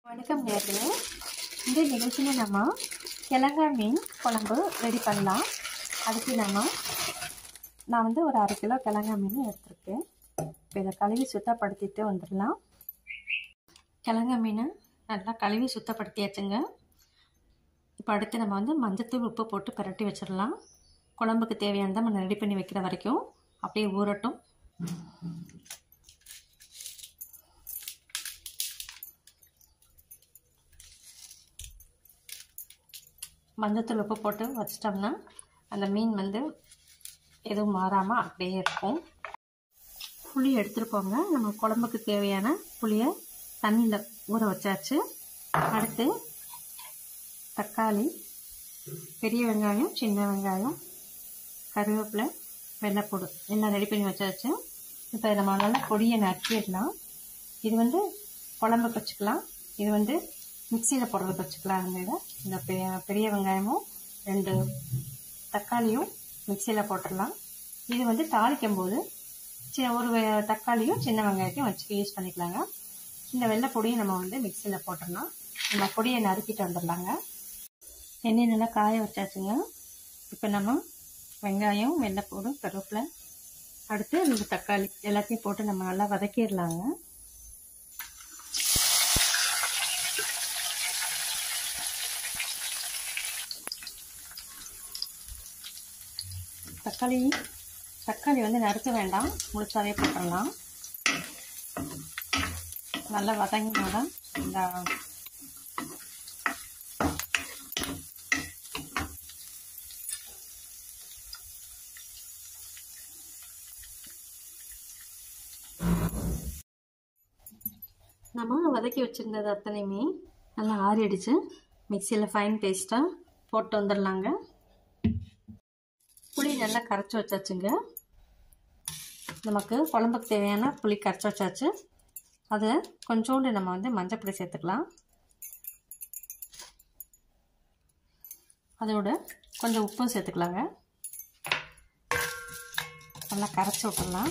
வணக்கம் நேர்களே இந்த நிகழ்ச்சியில் நம்ம கிழங்கா மீன் குழம்பு ரெடி பண்ணலாம் அதுக்கு நம்ம நான் வந்து ஒரு அரை கிலோ கிழங்கா மீன் எடுத்திருக்கேன் இப்போ இதை கழுவி சுத்தப்படுத்திட்டு வந்துடலாம் கிழங்கா மீன் நல்லா கழுவி சுத்தப்படுத்தியாச்சுங்க இப்போ அடுத்து நம்ம வந்து மஞ்சத்தூள் உப்பு போட்டு பிரட்டி வச்சிடலாம் குழம்புக்கு தேவையானதை நம்ம ரெடி பண்ணி வைக்கிற வரைக்கும் அப்படியே ஊறட்டும் மஞ்சத்தூள் உப்பு போட்டு வச்சிட்டோம்னா அந்த மீன் வந்து எதுவும் மாறாமல் அப்படியே இருக்கும் புளி எடுத்துருக்கோங்க நம்ம குழம்புக்கு தேவையான புளியை தண்ணியில் ஊற வச்சாச்சு அடுத்து தக்காளி பெரிய வெங்காயம் சின்ன வெங்காயம் கருவேப்பிலை வெள்ளைப்பூடு எல்லாம் ரெடி பண்ணி வச்சாச்சு இப்போ நம்ம நல்லா பொடியை நறுக்கிடலாம் இது வந்து குழம்புக்கு வச்சுக்கலாம் இது வந்து மிக்சியில் போடுறதுக்கு வச்சுக்கலாம் அந்த இதை இந்த பெரிய பெரிய வெங்காயமும் ரெண்டு தக்காளியும் மிக்சியில் போட்டுடலாம் இது வந்து தாளிக்கும் போது சின்ன ஒரு வெ- தக்காளியும் சின்ன வெங்காயத்தையும் வச்சு யூஸ் பண்ணிக்கலாங்க இந்த வெள்ளை பொடியை நம்ம வந்து மிக்சியில் போட்டுடலாம் நம்ம பொடியை நறுக்கிட்டு வந்துடலாங்க எண்ணெய் நல்லா காய வச்சாச்சுங்க இப்போ நம்ம வெங்காயம் வெள்ளைப்பூடு கருவேப்பிலை அடுத்து ரெண்டு தக்காளி எல்லாத்தையும் போட்டு நம்ம நல்லா வதக்கிடலாங்க தக்காளி தக்காளி வந்து நறுக்க வேண்டாம் முழுசாவே போட்டுடலாம் நல்லா வதங்கினாதான் இந்த நம்ம வதக்கி வச்சுருந்தது அத்தனையுமே நல்லா ஆறிடுச்சு மிக்சியில் ஃபைன் பேஸ்ட்டாக போட்டு வந்துடலாங்க புளி நல்லா கரைச்சி வச்சாச்சுங்க நமக்கு குழம்புக்கு தேவையான புளி கரைச்சி வச்சாச்சு அதில் கொஞ்சோண்டு நம்ம வந்து மஞ்சப்பொடி சேர்த்துக்கலாம் அதோட கொஞ்சம் உப்பும் சேர்த்துக்கலாங்க நல்லா கரைச்சி விட்டுடலாம்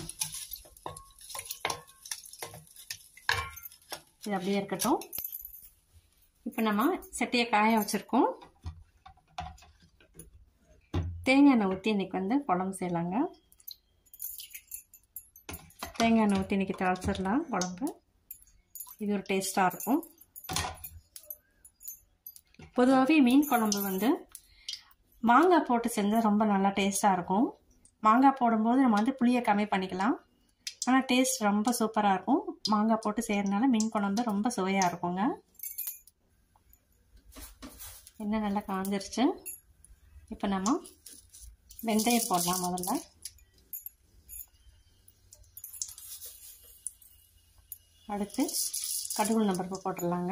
இது அப்படியே இருக்கட்டும் இப்போ நம்ம சட்டியை காய வச்சுருக்கோம் தேங்காய் எண்ணெய் ஊற்றி இன்றைக்கி வந்து குழம்பு செய்யலாங்க தேங்காய் எண்ணெய் ஊற்றி இன்றைக்கி தாளிச்சிடலாம் குழம்பு இது ஒரு டேஸ்ட்டாக இருக்கும் பொதுவாகவே மீன் குழம்பு வந்து மாங்காய் போட்டு செஞ்சால் ரொம்ப நல்லா டேஸ்ட்டாக இருக்கும் மாங்காய் போடும்போது நம்ம வந்து புளியை கம்மி பண்ணிக்கலாம் ஆனால் டேஸ்ட் ரொம்ப சூப்பராக இருக்கும் மாங்காய் போட்டு செய்கிறதுனால மீன் குழம்பு ரொம்ப சுவையாக இருக்குங்க எண்ணெய் நல்லா காஞ்சிருச்சு இப்போ நம்ம வெந்தயம் போடலாம் முதல்ல அடுத்து கடுகு நம்பருக்கு போட்டுடலாங்க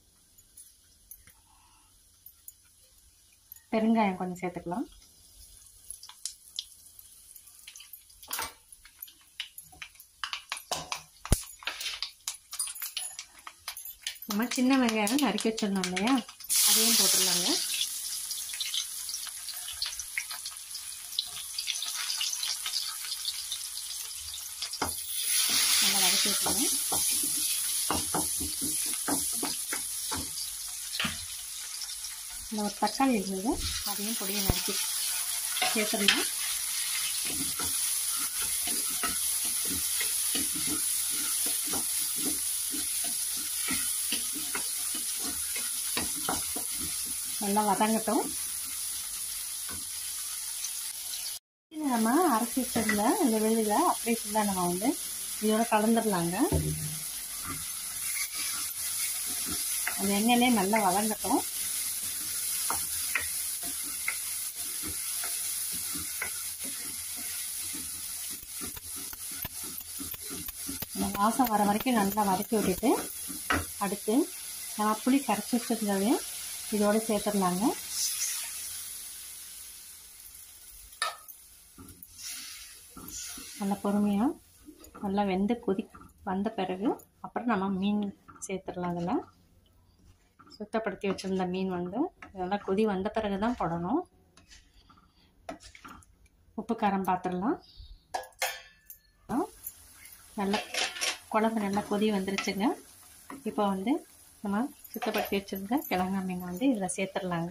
பெருங்காயம் கொஞ்சம் சேர்த்துக்கலாம் நம்ம சின்ன வெங்காயம் நறுக்கி வச்சிருந்தோம் இல்லையா அதையும் போட்டுடலாங்க நல்லா வதக்கி விட்டுருங்க இந்த ஒரு தக்காளி இருந்தது அதையும் பொடியை நறுக்கி சேர்த்துடலாம் நல்லா வதங்கட்டும் இது நம்ம அரைச்சி வச்சதுல இந்த வெளியில் அப்படியே ஃபுல்லாக நம்ம வந்து இதோட கலந்துடலாங்க அந்த எண்ணெயிலே நல்லா வதங்கட்டும் இந்த வாசம் வர வரைக்கும் நல்லா வதக்கி விட்டுட்டு அடுத்து நம்ம புளி கரைச்சி வச்சிருந்ததையும் இதோட சேர்த்துடலாங்க நல்லா பொறுமையாக நல்லா வெந்து கொதி வந்த பிறகு அப்புறம் நம்ம மீன் சேர்த்துடலாம் அதில் சுத்தப்படுத்தி வச்சுருந்த மீன் வந்து நல்லா கொதி வந்த பிறகு தான் போடணும் உப்பு காரம் பார்த்துடலாம் நல்லா குழம்பு நல்லா கொதி வந்துருச்சுங்க இப்போ வந்து நம்ம சுத்தப்படுத்தி வச்சுருந்த கிழங்கா மீனை வந்து இதில் சேர்த்துடலாங்க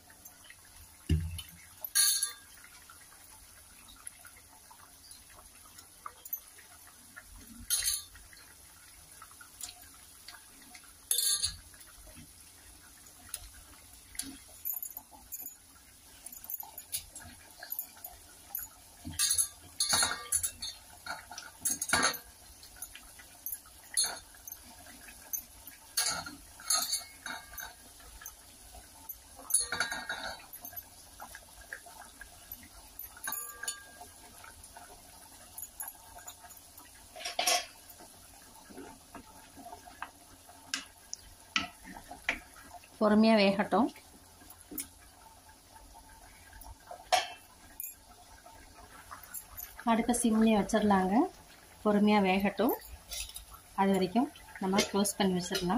பொறுமையாக வேகட்டும் அடுத்த சிம்லேயே வச்சிடலாங்க பொறுமையாக வேகட்டும் அது வரைக்கும் நம்ம க்ளோஸ் பண்ணி வச்சிடலாம்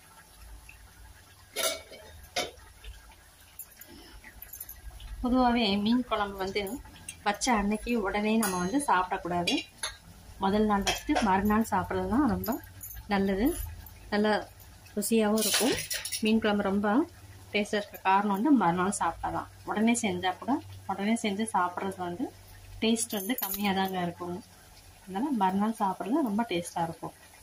பொதுவாகவே மீன் குழம்பு வந்து வச்ச அன்னைக்கு உடனே நம்ம வந்து சாப்பிடக்கூடாது முதல் நாள் வச்சுட்டு மறுநாள் சாப்பிட்றது தான் ரொம்ப நல்லது நல்ல ருசியாகவும் இருக்கும் மீன் குழம்பு ரொம்ப டேஸ்டாக இருக்க காரணம் வந்து மறுநாள் சாப்பிட்டாதான் உடனே செஞ்சால் கூட உடனே செஞ்சு சாப்பிட்றது வந்து டேஸ்ட் வந்து கம்மியாக தாங்க இருக்கும் அதனால் மறுநாள் சாப்பிட்றது ரொம்ப டேஸ்ட்டாக இருக்கும்